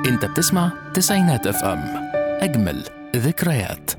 انت بتسمع تسعينات اف ام اجمل ذكريات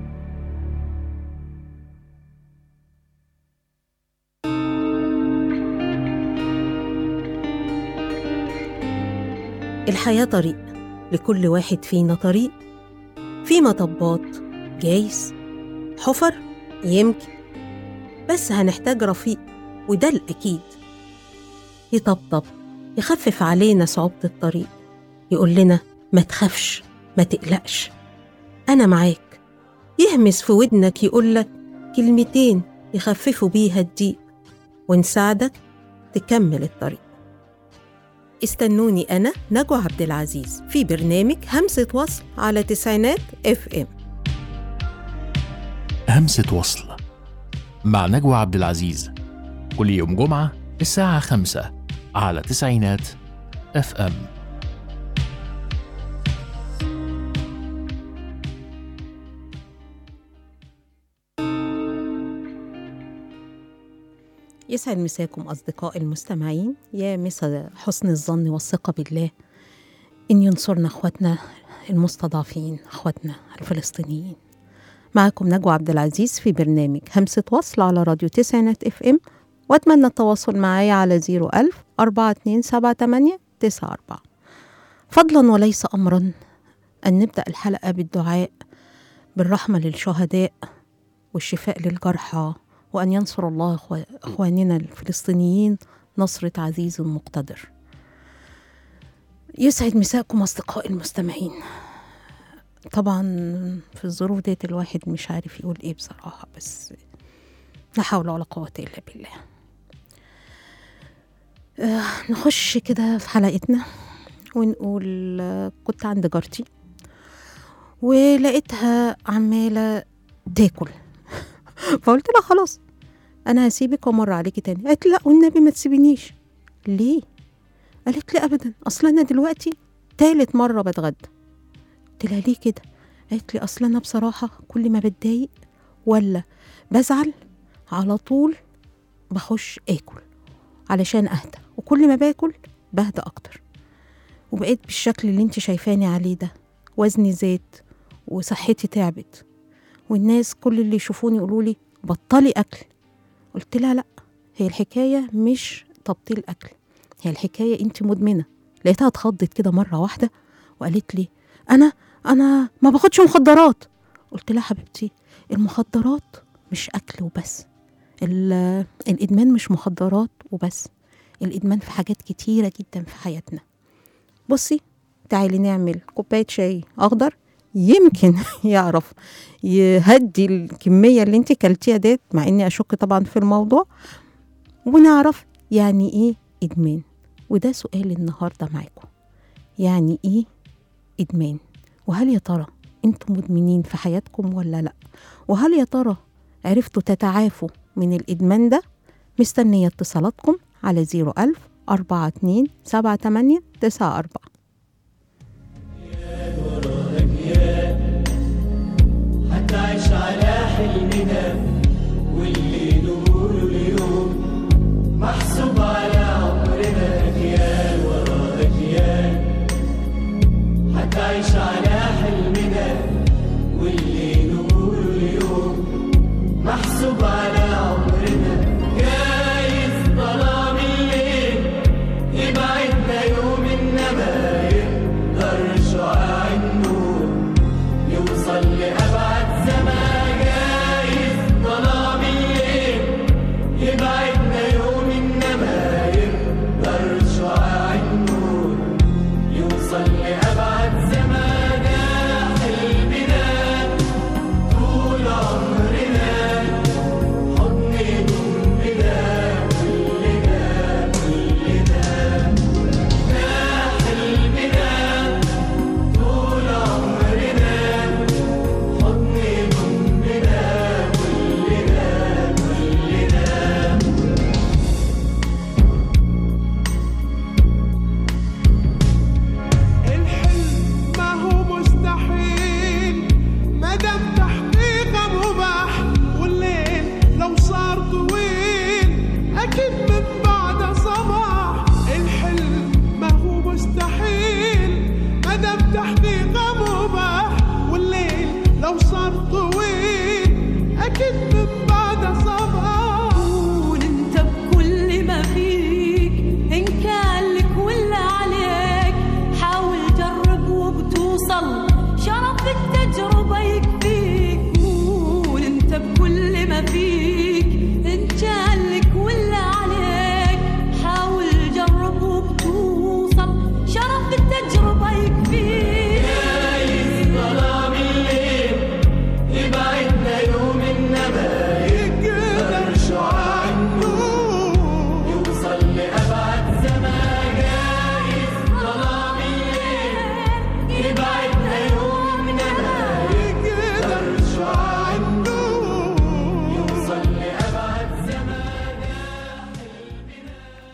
الحياة طريق لكل واحد فينا طريق في مطبات جايز حفر يمكن بس هنحتاج رفيق وده الأكيد يطبطب يخفف علينا صعوبة الطريق يقول لنا ما تخافش ما تقلقش أنا معاك يهمس في ودنك يقولك كلمتين يخففوا بيها الضيق ونساعدك تكمل الطريق استنوني أنا نجوى عبد العزيز في برنامج همسة وصل على تسعينات اف ام همسة وصل مع نجوى عبد العزيز كل يوم جمعة الساعة خمسة على تسعينات اف ام يسعد مساكم أصدقاء المستمعين يا مسا حسن الظن والثقة بالله إن ينصرنا أخواتنا المستضعفين أخواتنا الفلسطينيين معكم نجوى عبد العزيز في برنامج همسة وصل على راديو تسعينات اف ام وأتمنى التواصل معايا على 01000 4278 94 فضلا وليس أمرا أن نبدأ الحلقة بالدعاء بالرحمة للشهداء والشفاء للجرحى وأن ينصر الله أخو- أخواننا الفلسطينيين نصرة عزيز مقتدر يسعد مساءكم أصدقائي المستمعين طبعا في الظروف ديت الواحد مش عارف يقول ايه بصراحة بس لا حول ولا قوة إلا بالله آه نخش كده في حلقتنا ونقول آه، كنت عند جارتي ولقيتها عمالة تاكل فقلت لها خلاص انا هسيبك وامر عليكي تاني قالت لي لا والنبي ما تسيبنيش ليه قالت لي ابدا اصل انا دلوقتي تالت مره بتغدى قلت لها ليه كده قالت لي اصل انا بصراحه كل ما بتضايق ولا بزعل على طول بخش اكل علشان اهدى وكل ما باكل بهدى اكتر وبقيت بالشكل اللي انت شايفاني عليه ده وزني زاد وصحتي تعبت والناس كل اللي يشوفوني يقولوا لي بطلي اكل قلت لها لا هي الحكايه مش تبطيل اكل هي الحكايه انت مدمنه لقيتها اتخضت كده مره واحده وقالت لي انا انا ما باخدش مخدرات قلت لها حبيبتي المخدرات مش اكل وبس ال- الادمان مش مخدرات وبس الادمان في حاجات كتيره جدا في حياتنا بصي تعالي نعمل كوبايه شاي اخضر يمكن يعرف يهدي الكميه اللي انت كلتيها ديت مع اني اشك طبعا في الموضوع ونعرف يعني ايه ادمان وده سؤال النهارده معاكم يعني ايه ادمان وهل يا ترى انتم مدمنين في حياتكم ولا لا وهل يا ترى عرفتوا تتعافوا من الادمان ده مستنيه اتصالاتكم على 01000 42 78 94 هتعيش على حلمنا واللي نقوله اليوم محسوب على عمرنا أجيال ورا أجيال هتعيش على حلمنا واللي نقوله اليوم محسوب على عمرنا جايز ظلام الليل يبعدنا يوم إنما يقدر شعاع النور يوصل لأبعد زمان جايز ظلام الليل يبعدنا يوم إنما يقدر شعاع النور يوصل لأبعد زمان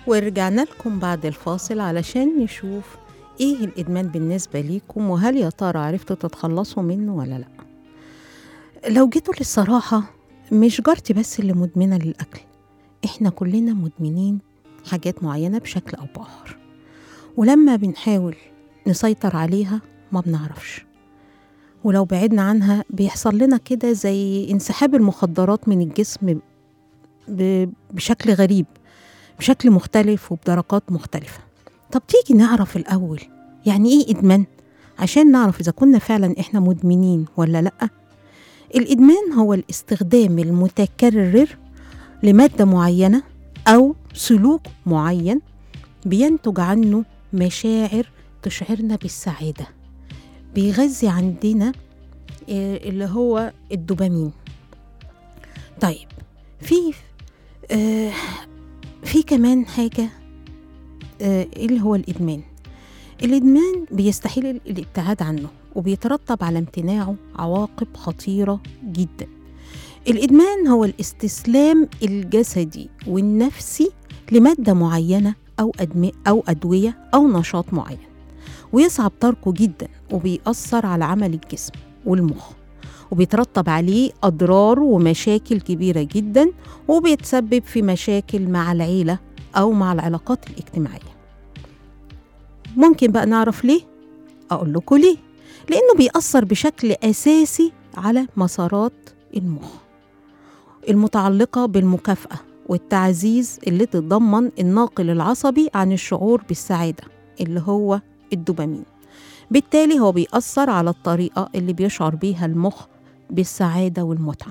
ورجعنا لكم بعد الفاصل علشان نشوف ايه الادمان بالنسبه ليكم وهل يا ترى عرفتوا تتخلصوا منه ولا لا لو جيتوا للصراحه مش جارتي بس اللي مدمنه للاكل احنا كلنا مدمنين حاجات معينه بشكل او باخر ولما بنحاول نسيطر عليها ما بنعرفش ولو بعدنا عنها بيحصل لنا كده زي انسحاب المخدرات من الجسم ب- بشكل غريب بشكل مختلف وبدرجات مختلفة طب تيجي نعرف الأول يعني إيه إدمان عشان نعرف إذا كنا فعلا إحنا مدمنين ولا لأ الإدمان هو الاستخدام المتكرر لمادة معينة أو سلوك معين بينتج عنه مشاعر تشعرنا بالسعادة بيغذي عندنا آه، اللي هو الدوبامين طيب في آه في كمان حاجة آه اللي هو الإدمان الإدمان بيستحيل ال- الابتعاد عنه وبيترتب على امتناعه عواقب خطيرة جدا الإدمان هو الاستسلام الجسدي والنفسي لمادة معينة أو أدم أو أدوية أو نشاط معين ويصعب تركه جدا وبيأثر على عمل الجسم والمخ وبيترتب عليه أضرار ومشاكل كبيرة جدا وبيتسبب في مشاكل مع العيلة أو مع العلاقات الاجتماعية ممكن بقى نعرف ليه؟ أقول لكم ليه؟ لأنه بيأثر بشكل أساسي على مسارات المخ المتعلقة بالمكافأة والتعزيز اللي تتضمن الناقل العصبي عن الشعور بالسعادة اللي هو الدوبامين بالتالي هو بيأثر على الطريقة اللي بيشعر بيها المخ بالسعادة والمتعة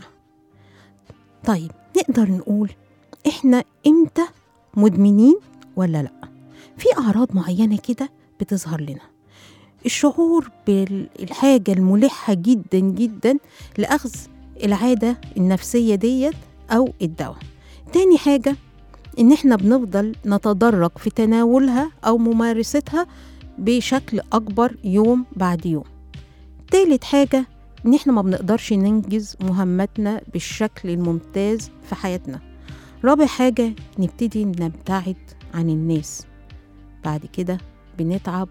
طيب نقدر نقول إحنا إمتى مدمنين ولا لأ في أعراض معينة كده بتظهر لنا الشعور بالحاجة الملحة جدا جدا لأخذ العادة النفسية ديت أو الدواء تاني حاجة إن إحنا بنفضل نتدرج في تناولها أو ممارستها بشكل أكبر يوم بعد يوم تالت حاجة إن إحنا ما بنقدرش ننجز مهمتنا بالشكل الممتاز في حياتنا رابع حاجة نبتدي نبتعد عن الناس بعد كده بنتعب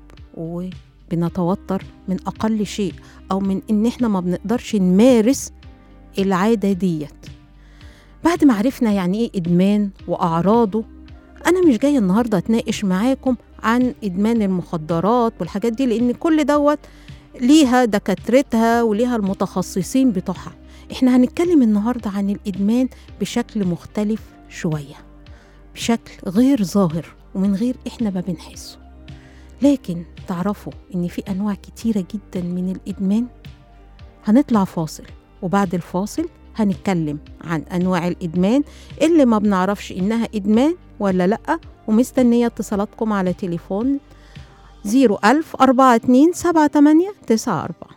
وبنتوتر من أقل شيء أو من إن إحنا ما بنقدرش نمارس العادة ديت بعد ما عرفنا يعني إيه إدمان وأعراضه أنا مش جاية النهاردة أتناقش معاكم عن إدمان المخدرات والحاجات دي لأن كل دوت ليها دكاترتها وليها المتخصصين بتوعها إحنا هنتكلم النهاردة عن الإدمان بشكل مختلف شوية بشكل غير ظاهر ومن غير إحنا ما بنحسه لكن تعرفوا إن في أنواع كتيرة جدا من الإدمان هنطلع فاصل وبعد الفاصل هنتكلم عن أنواع الإدمان اللي ما بنعرفش إنها إدمان ولا لأ ومستنية اتصالاتكم على تليفون 01000 42 78 94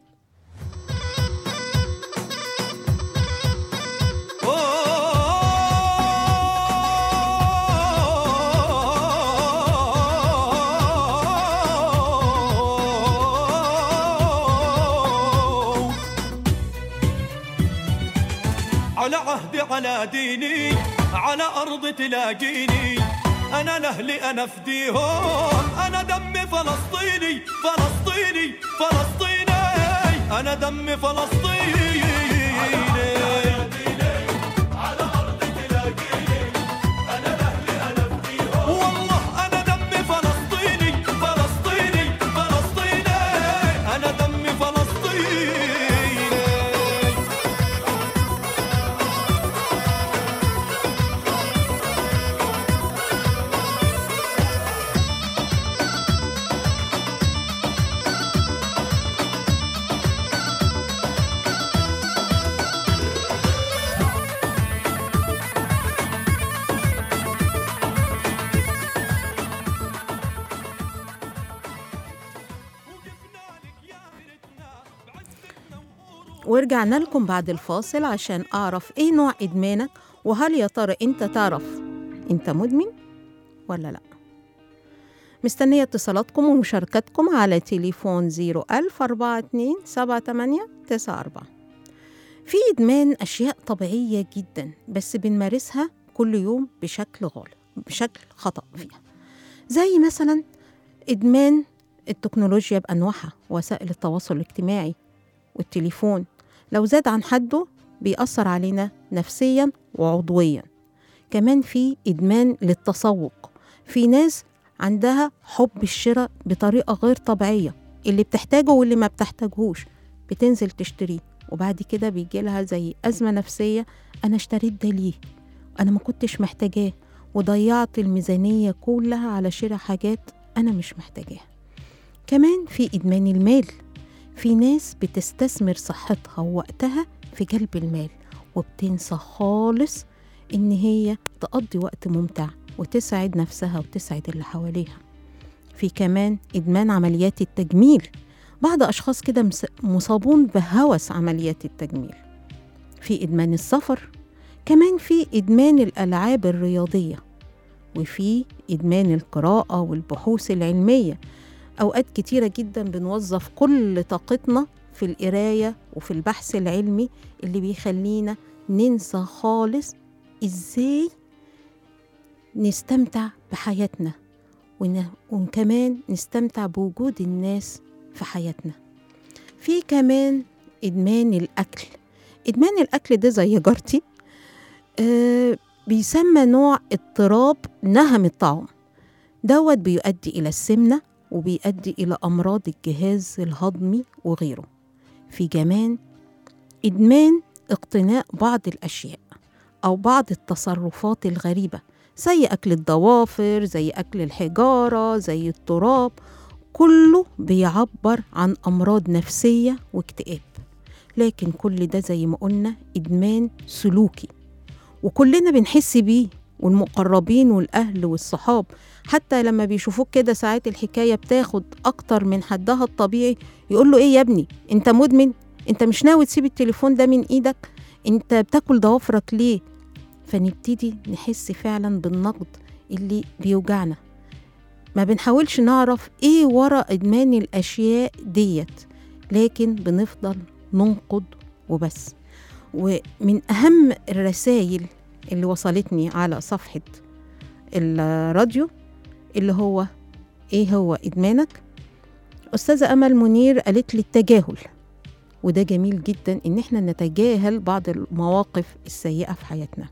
على عهدي على ديني على أرض تلاقيني أنا لأهلي أنا فديهم أنا دمي فلسطيني فلسطيني فلسطيني أنا دمي فلسطيني والله أنا دمي فلسطيني فلسطيني فلسطيني أنا دمي فلسطيني ورجعنا لكم بعد الفاصل عشان أعرف إيه نوع إدمانك وهل يا ترى أنت تعرف أنت مدمن ولا لأ مستنية اتصالاتكم ومشاركتكم على تليفون 01000 42 78 94 في إدمان أشياء طبيعية جدا بس بنمارسها كل يوم بشكل غالب بشكل خطأ فيها زي مثلا إدمان التكنولوجيا بأنواعها وسائل التواصل الاجتماعي والتليفون لو زاد عن حده بيأثر علينا نفسيا وعضويا كمان في إدمان للتسوق في ناس عندها حب الشراء بطريقة غير طبيعية اللي بتحتاجه واللي ما بتحتاجهوش بتنزل تشتريه وبعد كده بيجي لها زي أزمة نفسية أنا اشتريت ده ليه أنا ما كنتش محتاجاه وضيعت الميزانية كلها على شراء حاجات أنا مش محتاجاها كمان في إدمان المال في ناس بتستثمر صحتها ووقتها في جلب المال وبتنسى خالص إن هي تقضي وقت ممتع وتسعد نفسها وتسعد اللي حواليها في كمان إدمان عمليات التجميل بعض أشخاص كده مس- مصابون بهوس عمليات التجميل في إدمان السفر كمان في إدمان الألعاب الرياضية وفي إدمان القراءة والبحوث العلمية أوقات كتيرة جدا بنوظف كل طاقتنا في القراية وفي البحث العلمي اللي بيخلينا ننسى خالص إزاي نستمتع بحياتنا ون- وكمان نستمتع بوجود الناس في حياتنا في كمان إدمان الأكل إدمان الأكل ده زي جارتي آه بيسمى نوع اضطراب نهم الطعام دوت بيؤدي إلى السمنة وبيؤدي إلى أمراض الجهاز الهضمي وغيره في كمان إدمان اقتناء بعض الأشياء أو بعض التصرفات الغريبة زي أكل الضوافر زي أكل الحجارة زي التراب كله بيعبر عن أمراض نفسية واكتئاب لكن كل ده زي ما قلنا إدمان سلوكي وكلنا بنحس بيه والمقربين والأهل والصحاب حتى لما بيشوفوك كده ساعات الحكاية بتاخد أكتر من حدها الطبيعي يقول له إيه يا ابني أنت مدمن أنت مش ناوي تسيب التليفون ده من إيدك أنت بتاكل ضوافرك ليه فنبتدي نحس فعلا بالنقد اللي بيوجعنا ما بنحاولش نعرف ايه ورا ادمان الاشياء ديت لكن بنفضل ننقد وبس ومن اهم الرسائل اللي وصلتني على صفحه الراديو اللي هو ايه هو ادمانك استاذه امل منير قالت لي التجاهل وده جميل جدا ان احنا نتجاهل بعض المواقف السيئه في حياتنا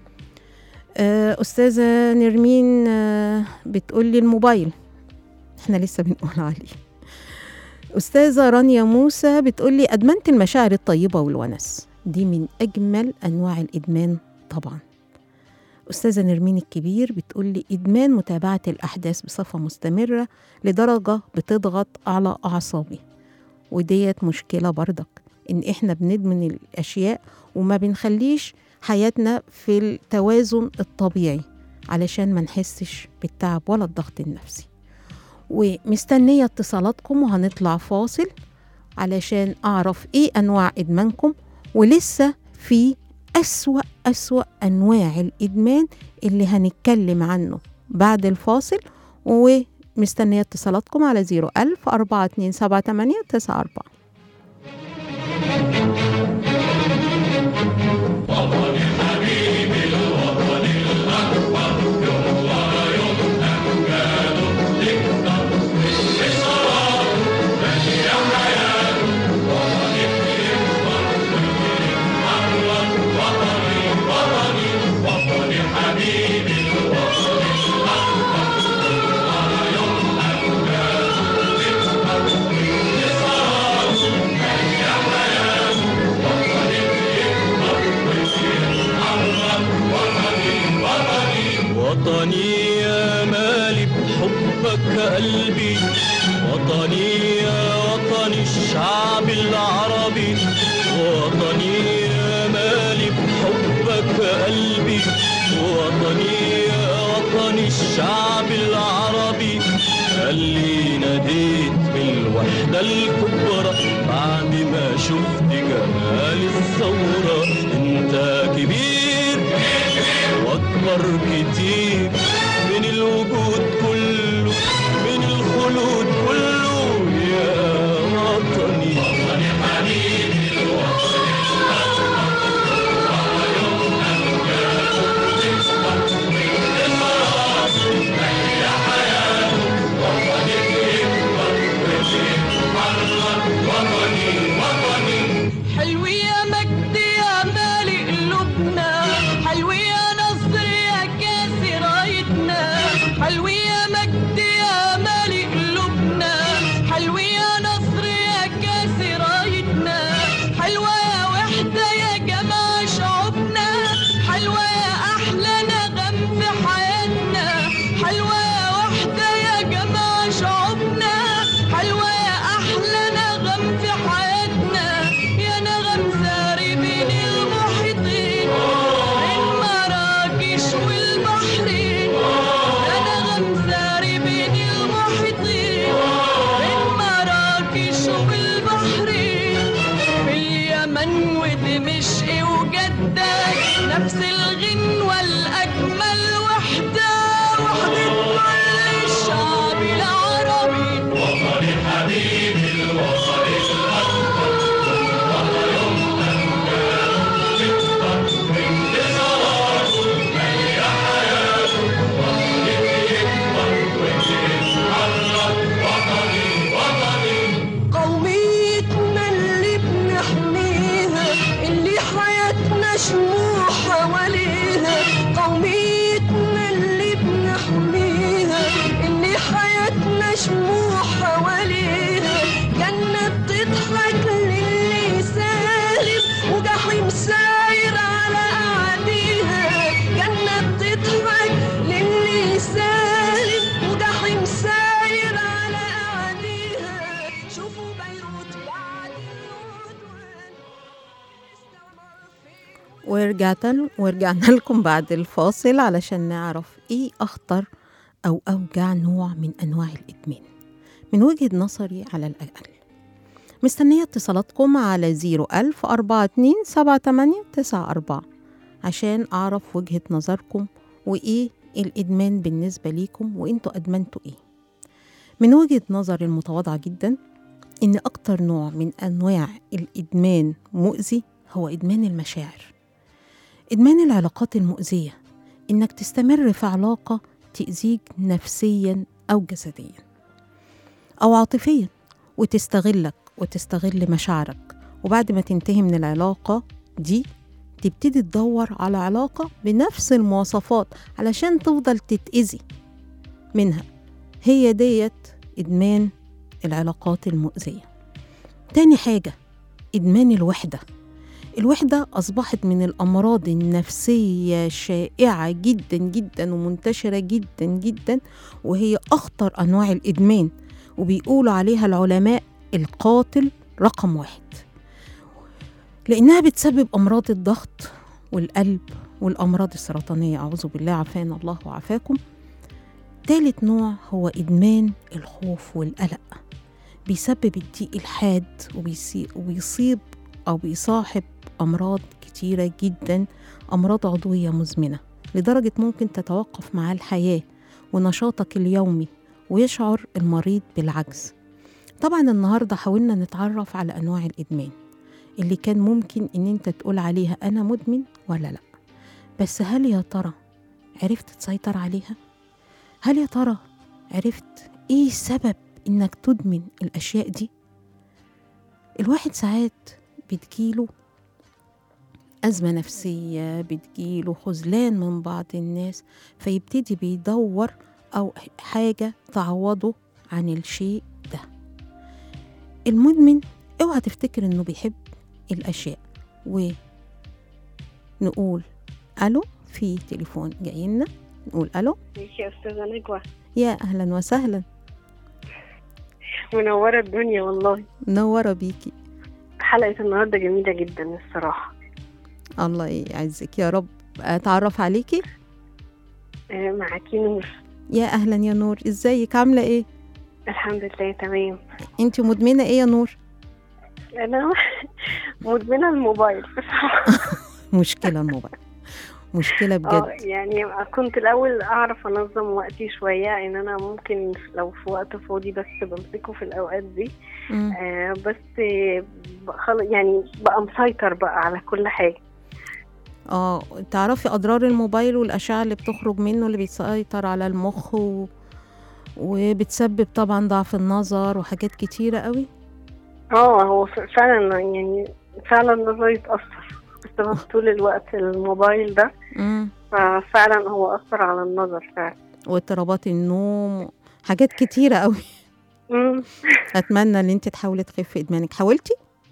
آه، أستاذة نرمين آه، بتقول لي الموبايل احنا لسه بنقول عليه أستاذة رانيا موسى بتقول لي أدمنت المشاعر الطيبة والونس دي من أجمل أنواع الإدمان طبعا أستاذة نرمين الكبير بتقول لي إدمان متابعة الأحداث بصفة مستمرة لدرجة بتضغط على أعصابي وديت مشكلة برضك إن إحنا بندمن الأشياء وما بنخليش حياتنا في التوازن الطبيعي علشان ما نحسش بالتعب ولا الضغط النفسي ومستنية اتصالاتكم وهنطلع فاصل علشان أعرف إيه أنواع إدمانكم ولسه في أسوأ أسوأ أنواع الإدمان اللي هنتكلم عنه بعد الفاصل ومستنية اتصالاتكم على 01000 4278 94 وطني يا مالي بحبك قلبي وطني يا وطني الشعب العربي وطني يا مالي بحبك قلبي وطني يا وطني الشعب العربي اللي ناديت بالوحدة الكبرى بعد ما شفت جمال الثورة انت كبير واكبر كتير من الوجود كله من الخلود كله يا وطني وطني حبيبي الوطني ورجعت ورجعنا لكم بعد الفاصل علشان نعرف ايه اخطر او اوجع نوع من انواع الادمان من وجهة نظري على الاقل مستنية اتصالاتكم على 01000 42 78 94 عشان اعرف وجهة نظركم وايه الادمان بالنسبة ليكم وانتوا ادمنتوا ايه من وجهة نظري المتواضعة جدا ان اكتر نوع من انواع الادمان مؤذي هو ادمان المشاعر إدمان العلاقات المؤذية إنك تستمر في علاقة تأذيك نفسيا أو جسديا أو عاطفيا وتستغلك وتستغل مشاعرك وبعد ما تنتهي من العلاقة دي تبتدي تدور على علاقة بنفس المواصفات علشان تفضل تتأذي منها هي ديت إدمان العلاقات المؤذية تاني حاجة إدمان الوحدة الوحدة أصبحت من الأمراض النفسية شائعة جدا جدا ومنتشرة جدا جدا وهي أخطر أنواع الإدمان وبيقولوا عليها العلماء القاتل رقم واحد لأنها بتسبب أمراض الضغط والقلب والأمراض السرطانية أعوذ بالله عافانا الله وعافاكم تالت نوع هو إدمان الخوف والقلق بيسبب الضيق الحاد وبيسي- وبيصيب أو بيصاحب أمراض كتيرة جدا أمراض عضوية مزمنة لدرجة ممكن تتوقف معاه الحياة ونشاطك اليومي ويشعر المريض بالعجز طبعا النهاردة حاولنا نتعرف على أنواع الإدمان اللي كان ممكن إن أنت تقول عليها أنا مدمن ولا لأ بس هل يا ترى عرفت تسيطر عليها؟ هل يا ترى عرفت إيه سبب إنك تدمن الأشياء دي؟ الواحد ساعات بتجيله أزمة نفسية بتجيله خذلان من بعض الناس فيبتدي بيدور أو حاجة تعوضه عن الشيء ده المدمن اوعى تفتكر انه بيحب الاشياء ونقول الو في تليفون جاي لنا نقول الو ازيك يا استاذه نجوى يا اهلا وسهلا منوره الدنيا والله منوره بيكي حلقه النهارده جميله جدا الصراحه الله يعزك يا رب اتعرف عليكي آه، معاكي نور يا اهلا يا نور ازيك عامله ايه الحمد لله تمام انت مدمنه ايه يا نور انا مدمنه الموبايل بصراحه مشكله الموبايل مشكله اه بجد يعني كنت الاول اعرف انظم وقتي شويه ان انا ممكن لو في وقت فاضي بس بمسكه في الاوقات دي مم. آه بس آه، بقى خل- يعني بقى مسيطر بقى على كل حاجه اه تعرفي اضرار الموبايل والاشعه اللي بتخرج منه اللي بيسيطر على المخ و... وبتسبب طبعا ضعف النظر وحاجات كتيره قوي اه هو ف- فعلا يعني فعلا نظري اتأثر بسبب طول الوقت الموبايل ده امم ففعلا هو أثر على النظر فعلا واضطرابات النوم حاجات كتيره قوي مم. اتمنى ان انت تحاولي تخفي ادمانك حاولتي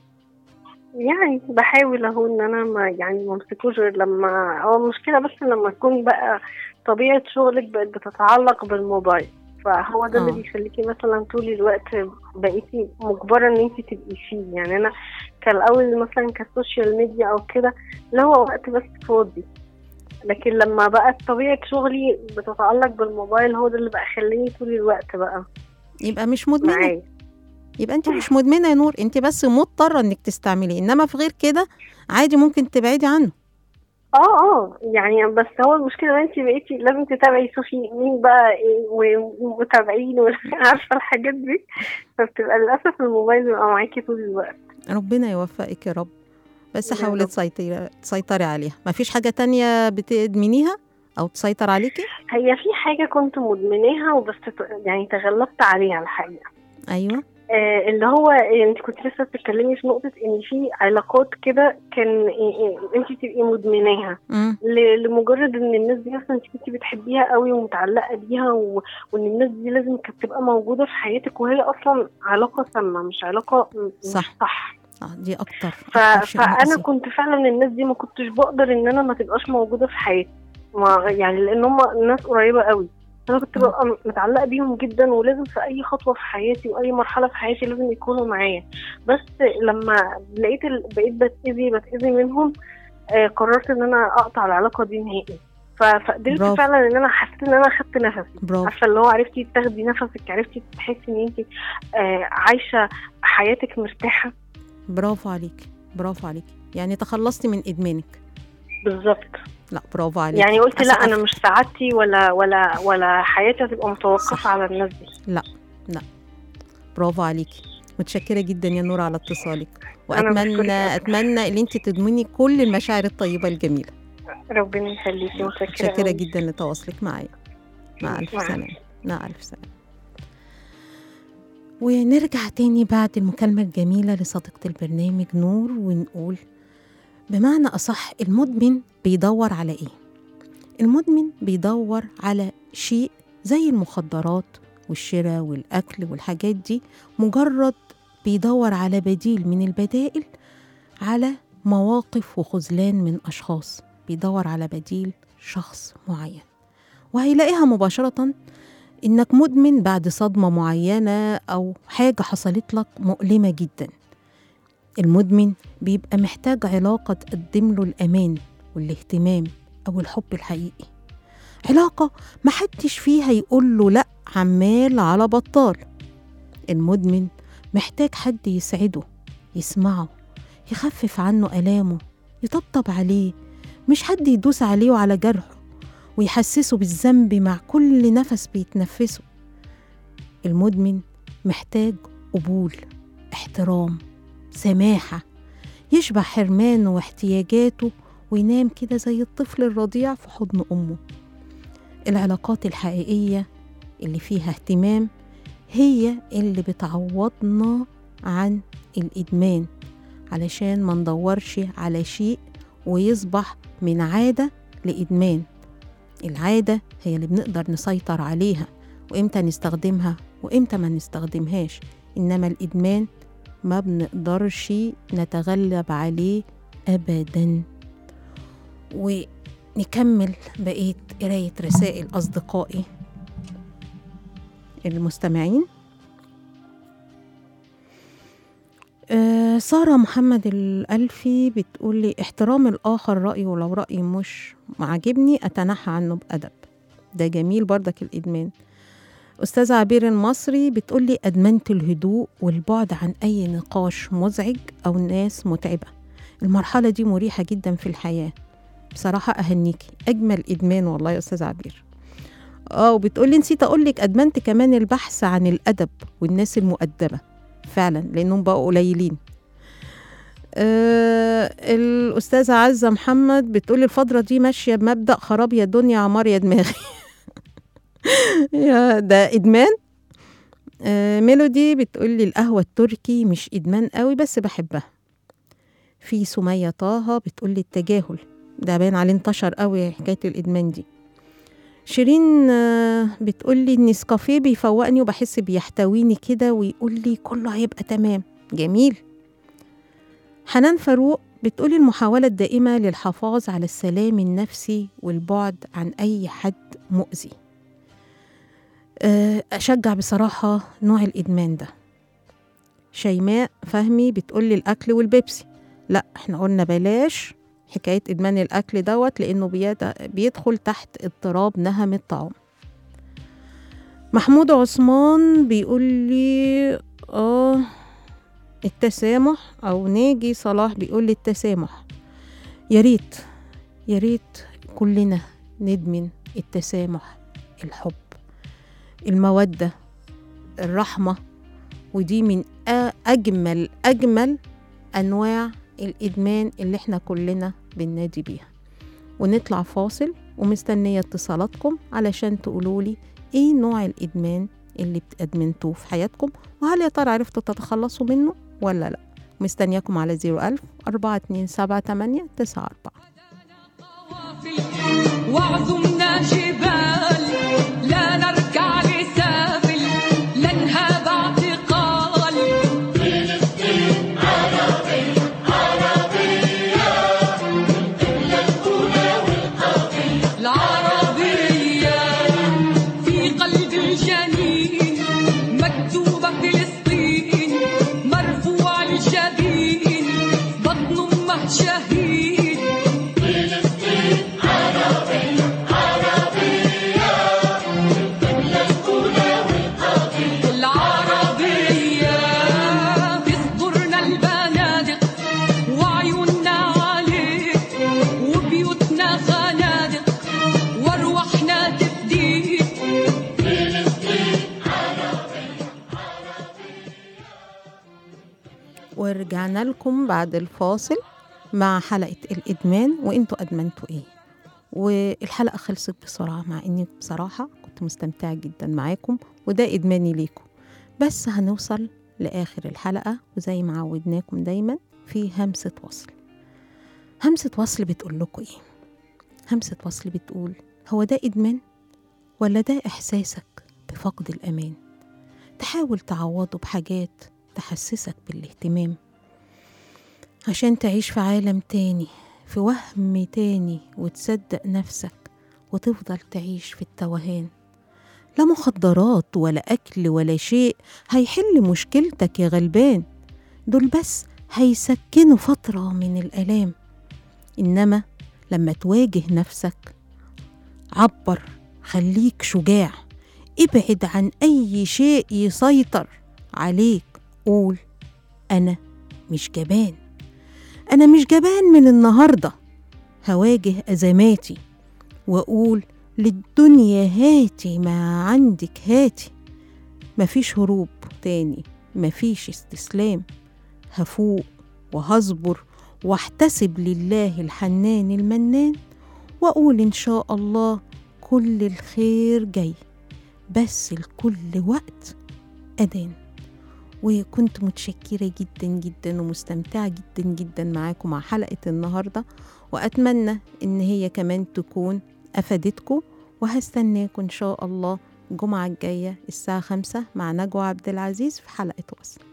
يعني بحاول اهو ان انا ما يعني ما امسكوش غير لما هو المشكله بس لما تكون بقى طبيعه شغلك بقت بتتعلق بالموبايل فهو ده اللي آه. بيخليكي مثلا طول الوقت بقيتي مجبره ان انت تبقي فيه يعني انا كان الاول مثلا كسوشيال ميديا او كده اللي هو وقت بس فاضي لكن لما بقت طبيعه شغلي بتتعلق بالموبايل هو ده اللي بقى خلاني طول الوقت بقى يبقى مش مدمنه معايا يبقى انت مش مدمنه يا نور انت بس مضطره انك تستعمليه انما في غير كده عادي ممكن تبعدي عنه اه اه يعني بس هو المشكله ان انت بقيتي لازم تتابعي شوفي مين بقى ايه ومتابعين وعارفه الحاجات دي فبتبقى للاسف الموبايل بيبقى معاكي طول الوقت ربنا يوفقك يا رب بس يا حاولي رب. تسيطري تسيطري عليها مفيش حاجه تانية بتدمنيها او تسيطر عليكي هي في حاجه كنت مدمناها وبس ت- يعني تغلبت عليها الحقيقه ايوه آه اللي هو آه، انت كنت لسه بتتكلمي في نقطه ان في علاقات كده كان انت تبقي مدمناها امم ل- لمجرد ان الناس دي مثلا انت كنت بتحبيها قوي ومتعلقه بيها و... وان الناس دي لازم كانت تبقى موجوده في حياتك وهي اصلا علاقه سامه مش علاقه م- مش صح. صح اه دي اكتر ف... أكتر شيء فانا مؤذي. كنت فعلا الناس دي ما كنتش بقدر ان انا ما تبقاش موجوده في حياتي ما يعني لان هم ناس قريبه قوي انا كنت مم. ببقى متعلقه بيهم جدا ولازم في اي خطوه في حياتي واي مرحله في حياتي لازم يكونوا معايا بس لما لقيت ال... بقيت بتاذي بتاذي منهم آه قررت ان انا اقطع العلاقه دي نهائي ف- فقدرت برافو. فعلا ان انا حسيت ان انا خدت نفسي برافو عارفه اللي هو عرفتي تاخدي نفسك عرفتي تحسي ان انت آه عايشه حياتك مرتاحه برافو عليك برافو عليك يعني تخلصتي من ادمانك بالظبط لا برافو عليك يعني قلت لا انا أسقف. مش سعادتي ولا ولا ولا حياتي هتبقى متوقفه صح. على الناس دي برافو عليكي متشكره جدا يا نور على اتصالك أنا بشكرك واتمنى أوي. اتمنى ان انت تضمني كل المشاعر الطيبه الجميله ربنا يخليكي متشكره متشكره أوي. جدا لتواصلك معايا مع الف مع سلامه مع الف سلامه ونرجع تاني بعد المكالمة الجميلة لصديقة البرنامج نور ونقول بمعنى أصح المدمن بيدور على إيه؟ المدمن بيدور على شيء زي المخدرات والشراء والأكل والحاجات دي مجرد بيدور على بديل من البدائل على مواقف وخذلان من أشخاص بيدور على بديل شخص معين وهيلاقيها مباشرة إنك مدمن بعد صدمة معينة أو حاجة حصلت لك مؤلمة جدا المدمن بيبقى محتاج علاقة تقدم له الأمان والاهتمام أو الحب الحقيقي علاقة محدش فيها يقول له لأ عمال على بطال المدمن محتاج حد يسعده يسمعه يخفف عنه آلامه يطبطب عليه مش حد يدوس عليه وعلى جرحه ويحسسه بالذنب مع كل نفس بيتنفسه المدمن محتاج قبول احترام سماحة يشبع حرمانه واحتياجاته وينام كده زي الطفل الرضيع في حضن أمه العلاقات الحقيقية اللي فيها اهتمام هي اللي بتعوضنا عن الإدمان علشان ما ندورش على شيء ويصبح من عادة لإدمان العادة هي اللي بنقدر نسيطر عليها وإمتى نستخدمها وإمتى ما نستخدمهاش إنما الإدمان ما بنقدرش نتغلب عليه أبدا ونكمل بقية قراية رسائل أصدقائي المستمعين آه، سارة محمد الألفي بتقول لي احترام الآخر رأيه ولو رأيي مش معجبني أتنحى عنه بأدب ده جميل برضك الإدمان أستاذة عبير المصري بتقول لي أدمنت الهدوء والبعد عن أي نقاش مزعج أو ناس متعبة المرحلة دي مريحة جدا في الحياة بصراحة أهنيكي أجمل إدمان والله يا أستاذة عبير اه وبتقولي نسيت أقول لك أدمنت كمان البحث عن الأدب والناس المؤدبة فعلا لأنهم بقوا قليلين آه الأستاذة عزة محمد بتقول الفترة دي ماشية بمبدأ خراب يا دنيا عمار يا دماغي يا ده إدمان آه ميلودي بتقول لي القهوة التركي مش إدمان قوي بس بحبها في سمية طه بتقول لي التجاهل ده باين عليه انتشر قوي حكاية الإدمان دي شيرين آه، بتقول لي النسكافيه بيفوقني وبحس بيحتويني كده ويقول لي كله هيبقى تمام جميل حنان فاروق بتقولي المحاولة الدائمة للحفاظ على السلام النفسي والبعد عن أي حد مؤذي آه، أشجع بصراحة نوع الإدمان ده شيماء فهمي بتقولي الأكل والبيبسي لا احنا قلنا بلاش حكاية إدمان الأكل دوت لأنه بيد- بيدخل تحت اضطراب نهم الطعام محمود عثمان بيقول لي اه التسامح أو ناجي صلاح بيقول لي التسامح يا ريت يا ريت كلنا ندمن التسامح الحب المودة الرحمة ودي من أ- أجمل أجمل أنواع الإدمان اللي احنا كلنا بننادي بيها ونطلع فاصل ومستنية اتصالاتكم علشان تقولولي ايه نوع الإدمان اللي بتأدمنتوه في حياتكم وهل يا ترى عرفتوا تتخلصوا منه ولا لا مستنياكم على 01000 4278 94 وعظمنا جبال لا نركع لسافل لا نهاب اعتقال العربية في قلب الجنين مكتوبة فلسطين مرفوع الجبين بطن أمه شهيد ورجعنا لكم بعد الفاصل مع حلقة الإدمان وإنتوا أدمنتوا إيه والحلقة خلصت بسرعة مع إني بصراحة كنت مستمتعة جدا معاكم وده إدماني ليكم بس هنوصل لآخر الحلقة وزي ما عودناكم دايما في همسة وصل همسة وصل بتقول لكم إيه همسة وصل بتقول هو ده إدمان ولا ده إحساسك بفقد الأمان تحاول تعوضه بحاجات تحسسك بالاهتمام عشان تعيش في عالم تاني في وهم تاني وتصدق نفسك وتفضل تعيش في التوهان لا مخدرات ولا أكل ولا شيء هيحل مشكلتك يا غلبان دول بس هيسكنوا فترة من الآلام إنما لما تواجه نفسك عبر خليك شجاع ابعد عن أي شيء يسيطر عليك قول أنا مش جبان أنا مش جبان من النهاردة هواجه أزماتي وأقول للدنيا هاتي ما عندك هاتي مفيش هروب تاني مفيش استسلام هفوق وهصبر واحتسب لله الحنان المنان وأقول إن شاء الله كل الخير جاي بس لكل وقت أذان وكنت متشكرة جدا جدا ومستمتعة جدا جدا معاكم مع حلقة النهاردة وأتمنى إن هي كمان تكون أفادتكم وهستناكم إن شاء الله الجمعة الجاية الساعة خمسة مع نجوى عبد العزيز في حلقة وصل